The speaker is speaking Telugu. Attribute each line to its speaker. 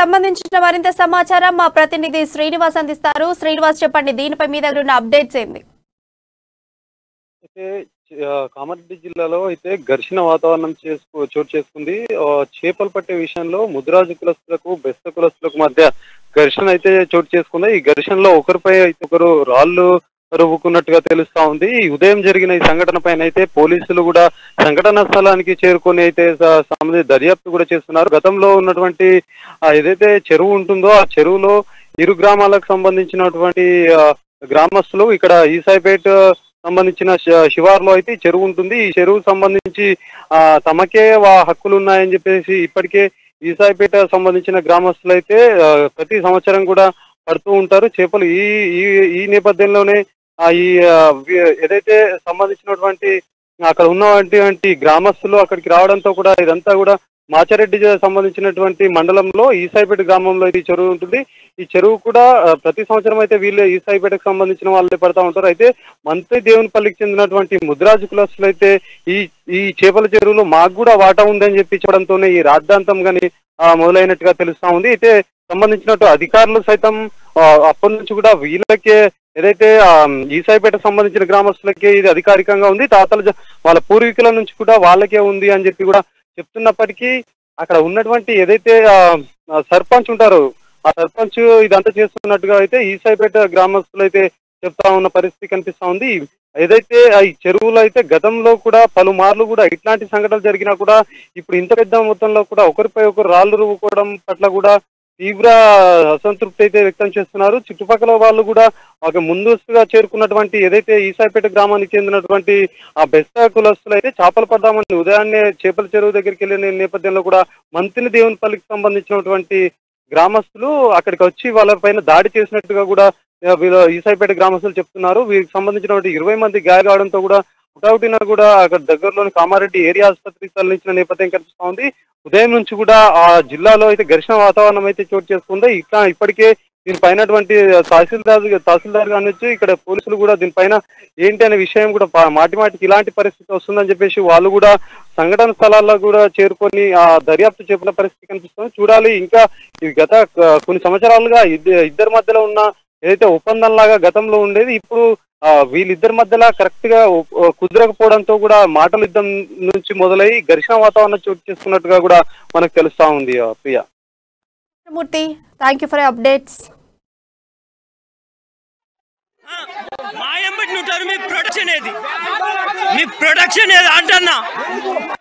Speaker 1: సంబంధించిన మరింత సమాచారం మా ప్రతినిధి శ్రీనివాస్ అందిస్తారు శ్రీనివాస్ చెప్పండి దీనిపై మీ దగ్గర ఉన్న అప్డేట్స్ ఏంది
Speaker 2: అయితే ఆ, కామారెడ్డి జిల్లాలో అయితే ఘర్షణ వాతావరణం చేసుకు చోటు చేసుకుంది ఆ, చేపలు పట్టే విషయంలో ముద్రాజు కులస్తులకు బెస్త కులస్తులకు మధ్య ఘర్షణ అయితే చోటు చేసుకుంది ఈ ఘర్షణలో ఒకరిపై అయితే ఒకరు రాళ్ళు రువ్వుకున్నట్టుగా తెలుస్తా ఉంది ఈ ఉదయం జరిగిన ఈ సంఘటన పైన అయితే పోలీసులు కూడా సంఘటన స్థలానికి చేరుకొని అయితే స- సంబంధించి దర్యాప్తు కూడా చేస్తున్నారు గతంలో ఉన్నటువంటి ఆ, ఏదైతే చెరువు ఉంటుందో ఆ చెరువులో ఇరు గ్రామాలకు సంబంధించినటువంటి ఆ, గ్రామస్తులు ఇక్కడ ఈసాయిపేట సంబంధించిన శ- శివార్లో అయితే ఈ చెరువు ఉంటుంది ఈ చెరువు సంబంధించి ఆ తమకే వా హక్కులు ఉన్నాయని చెప్పేసి ఇప్పటికే ఈసాయిపేట సంబంధించిన గ్రామస్తులు అయితే ఆ, ప్రతి సంవత్సరం కూడా పడుతూ ఉంటారు చేపలు ఈ ఈ ఈ నేపథ్యంలోనే ఆ ఈ ఆ, వి- ఏదైతే సంబంధించినటువంటి అక్కడ ఉన్నటువంటి గ్రామస్తులు అక్కడికి రావడంతో కూడా ఇదంతా కూడా మాచారెడ్డి జిల్లా సంబంధించినటువంటి మండలంలో ఈసాయిపేట గ్రామంలో అయితే ఈ చెరువు ఉంటుంది ఈ చెరువు కూడా ఆ, ప్రతి సంవత్సరం అయితే వీళ్ళే ఈసాయిపేటకు సంబంధించిన వాళ్ళే పడతా ఉంటారు అయితే మంత్రి దేవునిపల్లికి చెందినటువంటి ముద్రాజు కులస్తులు అయితే ఈ ఈ చేపల చెరువులో మాకు కూడా వాటా ఉందని చెప్పి చెప్పడంతోనే ఈ రాద్ధాంతం గాని ఆ, మొదలైనట్టుగా తెలుస్తా ఉంది అయితే సంబంధించినట్టు అధికారులు సైతం ఆ, అప్పటి నుంచి కూడా వీళ్ళకే ఏదైతే ఆ, ఈసాయిపేటకు సంబంధించిన గ్రామస్తులకే ఇది అధికారికంగా ఉంది తాతల జ- వాళ్ళ పూర్వీకుల నుంచి కూడా వాళ్ళకే ఉంది అని చెప్పి కూడా చెప్తున్నప్పటికీ అక్కడ ఉన్నటువంటి ఏదైతే ఆ, ఆ, సర్పంచ్ ఉంటారో ఆ సర్పంచ్ ఇదంతా చేస్తున్నట్టుగా అయితే ఈసాయిపేట గ్రామస్తులు అయితే చెప్తా ఉన్న పరిస్థితి కనిపిస్తా ఉంది ఏదైతే ఆ ఈ చెరువులో అయితే గతంలో కూడా పలుమార్లు కూడా ఇట్లాంటి సంఘటనలు జరిగినా కూడా ఇప్పుడు ఇంత పెద్ద మొత్తంలో కూడా ఒకరిపై ఒకరు రాళ్ళు రువ్వుకోవడం పట్ల కూడా తీవ్ర అసంతృప్తి అయితే వ్యక్తం చేస్తున్నారు చుట్టుపక్కల వాళ్ళు కూడా ఒక ముందస్తుగా చేరుకున్నటువంటి ఏదైతే ఈసాయిపేట గ్రామానికి చెందినటువంటి ఆ బెస్త కులస్తులు అయితే చేపలు పడ్డామని ఉదయాన్నే చేపల చెరువు దగ్గరికి వెళ్ళిన నేపథ్యంలో కూడా మంత్రి దేవునిపల్లికి సంబంధించినటువంటి గ్రామస్తులు అక్కడికి వచ్చి వాళ్ళ పైన దాడి చేసినట్టుగా కూడా ఆ, వీళ్ళ ఈసాయిపేట గ్రామస్తులు చెప్తున్నారు వీరికి సంబంధించినటువంటి ఇరవై మంది గాయ కావడంతో కూడా హుటాహుటిన కూడా అక్కడ దగ్గరలోని కామారెడ్డి ఏరియా ఆసుపత్రికి తరలించిన నేపథ్యం కనిపిస్తా ఉంది ఉదయం నుంచి కూడా ఆ జిల్లాలో అయితే ఘర్షణ వాతావరణం అయితే చోటు చేసుకుంది ఇట్లా ఇప్పటికే దీనిపైనటువంటి తహసీల్దార్ తహసీల్దార్ కానివచ్చు ఇక్కడ పోలీసులు కూడా దీనిపైన ఏంటి అనే విషయం కూడా పా- మాటి మాటికి ఇలాంటి పరిస్థితి వస్తుందని చెప్పేసి వాళ్ళు కూడా సంఘటన స్థలాల్లో కూడా చేరుకొని ఆ దర్యాప్తు చేపల పరిస్థితి కనిపిస్తుంది చూడాలి ఇంకా ఇది గత ఆ, కొన్ని సంవత్సరాలుగా ఇద్ద- ఇద్దరి మధ్యలో ఉన్న ఏదైతే ఒప్పందం లాగా గతంలో ఉండేది ఇప్పుడు ఆ, వీళ్ళిద్దరి మధ్యలో కరెక్ట్ గా ఒ- కుదరకపోవడంతో కూడా మాటల యుద్ధం నుంచి మొదలై ఘర్షణ వాతావరణం చోటు చేసుకున్నట్టుగా కూడా మనకు తెలుస్తా ఉంది ఆ, Priya
Speaker 1: Murthy thank you for updates
Speaker 3: మా ఎంబటి ఉంటారు మీ ప్రొడక్షన్ ఏది మీ ప్రొడక్షన్ ఏది అంటన్నా